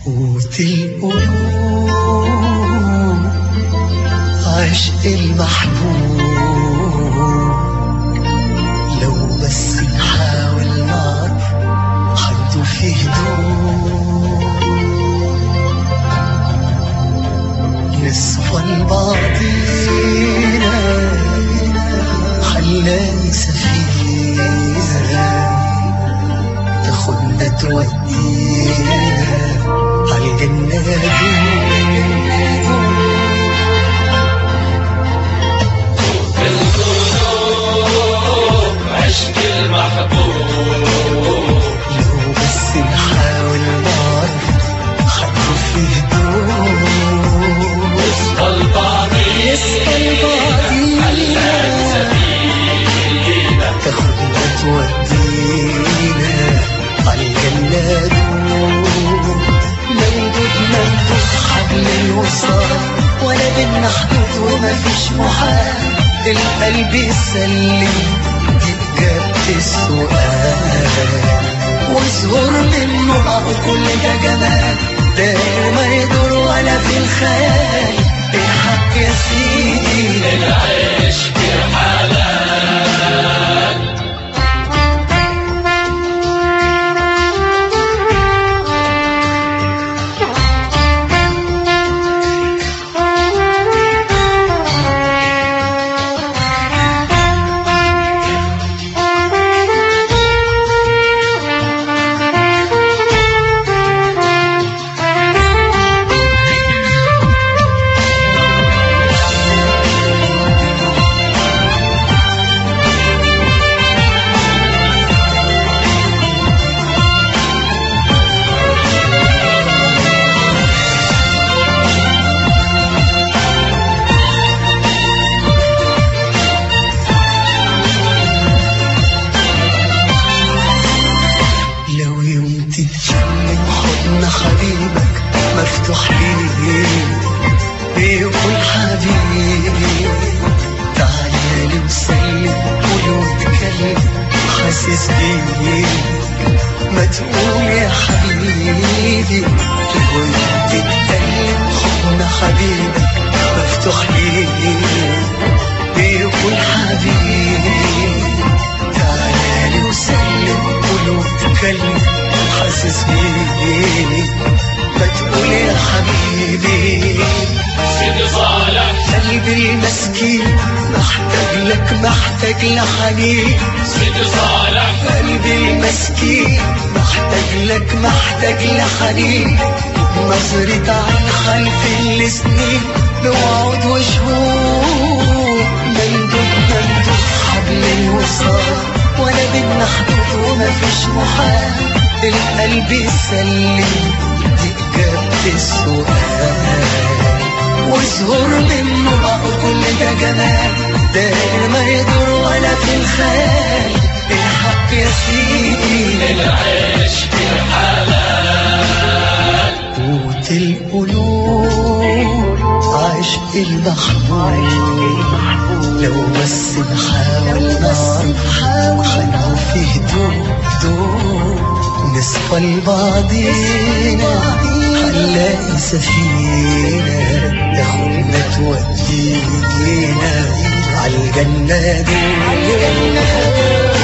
قوت القلوب عشق المحبوب لو بس نحاول نعرف حد في هدوء نصفى لبعضينا حنلاقي سفينة تاخدنا تودينا عالجنة عشق المحبوب لو بس نحاول نعرف حد في هدوء البعضي نسأل بعضينا تاخدنا تودينا عالجنة ممدود ممدود حبل الوصال ولا بينا حدود ومفيش محال القلب يسلم دي إجابة السؤال وظهور منه بقى كل ده جمال داير ما يدور ولا في الخيال الحق يا سيدي العشق حلال لو يوم تتكلم حضن حبيبك مفتوح ليك بيقول حبيبي تعالى لي وسلم قول واتكلم حاسس بيك ما تقول يا حبيبي لو يوم تتكلم حضن حبيبك مفتوح ليك بيقول حبيبي تعالى لي وسلم قول واتكلم حاسس بيك ما تقول يا حبيبي سيدي صالح قلبي المسكين محتاج لك محتاج لحنين سيدي صالح قلبي المسكين محتاج لك محتاج لحنين نظرة عن خلف السنين بوعود وشهور مندوب مندوب حبل الوصال ولا بينا حدود ومفيش محال القلب يسلم دي إجابة السؤال وظهور منه بقى كل ده جمال داير ما يدور ولا في الخيال الحق يا سيدي العشق حلال قوت القلوب عشق المحبوب لو بس نحاول نعرف هنعرف في هدوء هدوء نصفى لبعضينا هنلاقي سفينة تاخدنا تودينا عالجنة دي